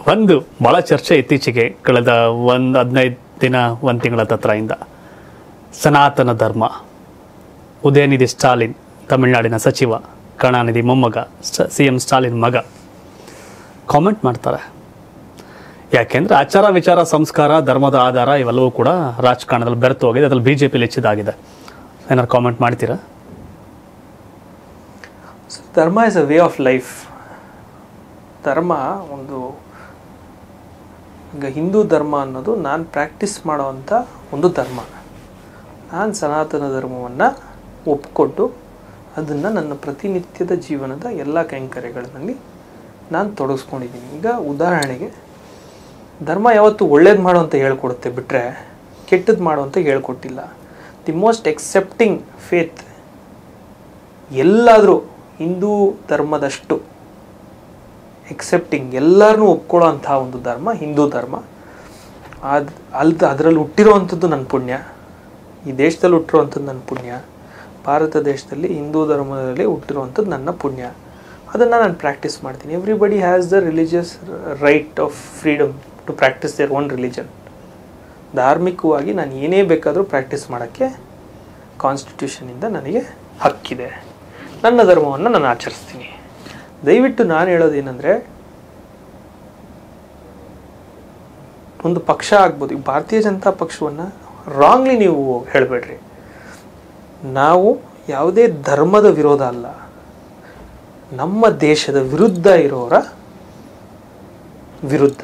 ಒಂದು ಭಾಳ ಚರ್ಚೆ ಇತ್ತೀಚೆಗೆ ಕಳೆದ ಒಂದು ಹದಿನೈದು ದಿನ ಒಂದು ತಿಂಗಳ ಹತ್ರದಿಂದ ಸನಾತನ ಧರ್ಮ ಉದಯನಿಧಿ ಸ್ಟಾಲಿನ್ ತಮಿಳುನಾಡಿನ ಸಚಿವ ಕರುಣಾನಿಧಿ ಮೊಮ್ಮಗ ಸಿ ಎಂ ಸ್ಟಾಲಿನ್ ಮಗ ಕಾಮೆಂಟ್ ಮಾಡ್ತಾರೆ ಯಾಕೆಂದ್ರೆ ಆಚಾರ ವಿಚಾರ ಸಂಸ್ಕಾರ ಧರ್ಮದ ಆಧಾರ ಇವೆಲ್ಲವೂ ಕೂಡ ರಾಜಕಾರಣದಲ್ಲಿ ಬೆರೆತು ಹೋಗಿದೆ ಅದ್ರಲ್ಲಿ ಬಿ ಜೆ ಪಿಲಿ ಹೆಚ್ಚಿದಾಗಿದೆ ಏನಾರು ಕಾಮೆಂಟ್ ಮಾಡ್ತೀರಾ dharma is a way of life ಧರ್ಮ ಒಂದು ಈಗ ಹಿಂದೂ ಧರ್ಮ ಅನ್ನೋದು ನಾನು ಪ್ರಾಕ್ಟೀಸ್ ಮಾಡೋವಂಥ ಒಂದು ಧರ್ಮ ನಾನು ಸನಾತನ ಧರ್ಮವನ್ನು ಒಪ್ಪಿಕೊಂಡು ಅದನ್ನು ನನ್ನ ಪ್ರತಿನಿತ್ಯದ ಜೀವನದ ಎಲ್ಲ ಕೈಂಕರ್ಯಗಳಲ್ಲಿ ನಾನು ತೊಡಗಿಸ್ಕೊಂಡಿದ್ದೀನಿ ಈಗ ಉದಾಹರಣೆಗೆ ಧರ್ಮ ಯಾವತ್ತು ಒಳ್ಳೇದು ಮಾಡು ಅಂತ ಹೇಳ್ಕೊಡುತ್ತೆ ಬಿಟ್ಟರೆ ಕೆಟ್ಟದ್ದು ಮಾಡು ಅಂತ ಹೇಳ್ಕೊಟ್ಟಿಲ್ಲ ದಿ ಮೋಸ್ಟ್ ಎಕ್ಸೆಪ್ಟಿಂಗ್ ಫೇತ್ ಎಲ್ಲಾದರೂ ಹಿಂದೂ ಧರ್ಮದಷ್ಟು ಎಕ್ಸೆಪ್ಟಿಂಗ್ ಎಲ್ಲರನ್ನೂ ಒಪ್ಕೊಳ್ಳೋ ಅಂತಹ ಒಂದು ಧರ್ಮ ಹಿಂದೂ ಧರ್ಮ ಅದು ಅಲ್ದ ಅದರಲ್ಲಿ ಹುಟ್ಟಿರೋವಂಥದ್ದು ನನ್ನ ಪುಣ್ಯ ಈ ದೇಶದಲ್ಲಿ ಹುಟ್ಟಿರುವಂಥದ್ದು ನನ್ನ ಪುಣ್ಯ ಭಾರತ ದೇಶದಲ್ಲಿ ಹಿಂದೂ ಧರ್ಮದಲ್ಲಿ ಹುಟ್ಟಿರುವಂಥದ್ದು ನನ್ನ ಪುಣ್ಯ ಅದನ್ನು ನಾನು ಪ್ರಾಕ್ಟೀಸ್ ಮಾಡ್ತೀನಿ everybody has the religious right of freedom to practice their own religion ಧಾರ್ಮಿಕವಾಗಿ ನಾನು ಏನೇ ಬೇಕಾದರೂ ಪ್ರಾಕ್ಟೀಸ್ ಮಾಡೋಕ್ಕೆ ಕಾನ್ಸ್ಟಿಟ್ಯೂಷನಿಂದ ನನಗೆ ಹಕ್ಕಿದೆ ನನ್ನ ಧರ್ಮವನ್ನು ನಾನು ಆಚರಿಸ್ತೀನಿ ದಯವಿಟ್ಟು ನಾನು ಹೇಳೋದೇನೆಂದರೆ ಒಂದು ಪಕ್ಷ ಆಗ್ಬೋದು ಈಗ ಭಾರತೀಯ ಜನತಾ ಪಕ್ಷವನ್ನು ರಾಂಗ್ಲಿ ನೀವು ಹೇಳಬೇಡ್ರಿ ನಾವು ಯಾವುದೇ ಧರ್ಮದ ವಿರೋಧ ಅಲ್ಲ ನಮ್ಮ ದೇಶದ ವಿರುದ್ಧ ಇರೋರ ವಿರುದ್ಧ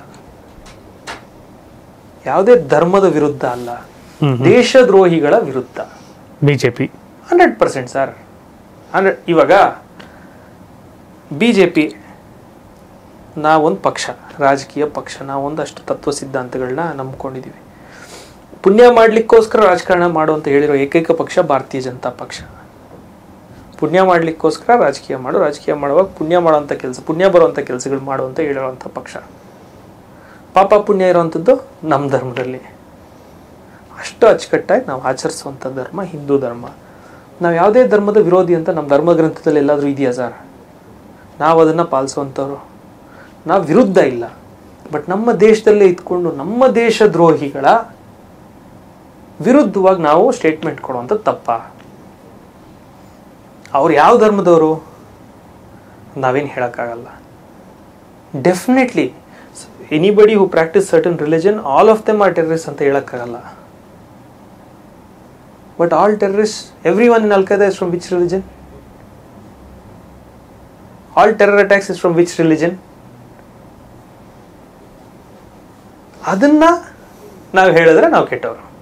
ಯಾವುದೇ ಧರ್ಮದ ವಿರುದ್ಧ ಅಲ್ಲ ದೇಶದ್ರೋಹಿಗಳ ವಿರುದ್ಧ B J P hundred percent sir hundred ಇವಾಗ ಬಿ ಜೆ ಪಿ ನಾವೊಂದು ಪಕ್ಷ ರಾಜಕೀಯ ಪಕ್ಷ ನಾವೊಂದಷ್ಟು ತತ್ವ ಸಿದ್ಧಾಂತಗಳನ್ನ ನಂಬ್ಕೊಂಡಿದ್ದೀವಿ ಪುಣ್ಯ ಮಾಡಲಿಕ್ಕೋಸ್ಕರ ರಾಜಕಾರಣ ಮಾಡು ಅಂತ ಹೇಳಿರೋ ಏಕೈಕ ಪಕ್ಷ ಭಾರತೀಯ ಜನತಾ ಪಕ್ಷ ಪುಣ್ಯ ಮಾಡಲಿಕ್ಕೋಸ್ಕರ ರಾಜಕೀಯ ಮಾಡು ರಾಜಕೀಯ ಮಾಡುವಾಗ ಪುಣ್ಯ ಮಾಡೋವಂಥ ಕೆಲಸ ಪುಣ್ಯ ಬರುವಂಥ ಕೆಲಸಗಳು ಮಾಡು ಅಂತ ಹೇಳಿರೋವಂಥ ಪಕ್ಷ ಪಾಪ ಪುಣ್ಯ ಇರೋವಂಥದ್ದು ನಮ್ಮ ಧರ್ಮದಲ್ಲಿ ಅಷ್ಟು ಅಚ್ಚುಕಟ್ಟಾಗಿ ನಾವು ಆಚರಿಸುವಂಥ ಧರ್ಮ ಹಿಂದೂ ಧರ್ಮ ನಾವು ಯಾವುದೇ ಧರ್ಮದ ವಿರೋಧಿ ಅಂತ ನಮ್ಮ ಧರ್ಮ ಗ್ರಂಥದಲ್ಲಿ ಎಲ್ಲಾದರೂ ಇದೆಯಾ ಸರ್ ನಾವು ಅದನ್ನು ಪಾಲಿಸುವಂಥವ್ರು ನಾವು ವಿರುದ್ಧ ಇಲ್ಲ ಬಟ್ ನಮ್ಮ ದೇಶದಲ್ಲೇ ಇದ್ಕೊಂಡು ನಮ್ಮ ದೇಶ ದ್ರೋಹಿಗಳ ವಿರುದ್ಧವಾಗಿ ನಾವು ಸ್ಟೇಟ್ಮೆಂಟ್ ಕೊಡುವಂಥ ತಪ್ಪ ಅವ್ರು ಯಾವ ಧರ್ಮದವರು ನಾವೇನು ಹೇಳೋಕ್ಕಾಗಲ್ಲ definitely anybody who practice certain religion all of them are terrorist ಅಂತ ಹೇಳೋಕ್ಕಾಗಲ್ಲ but all terrorist every one in Al Qaeda is from which religion all terror attacks is from which religion ಅದನ್ನ ನಾವು ಹೇಳಿದ್ರೆ ನಾವು ಕೆಟ್ಟವರು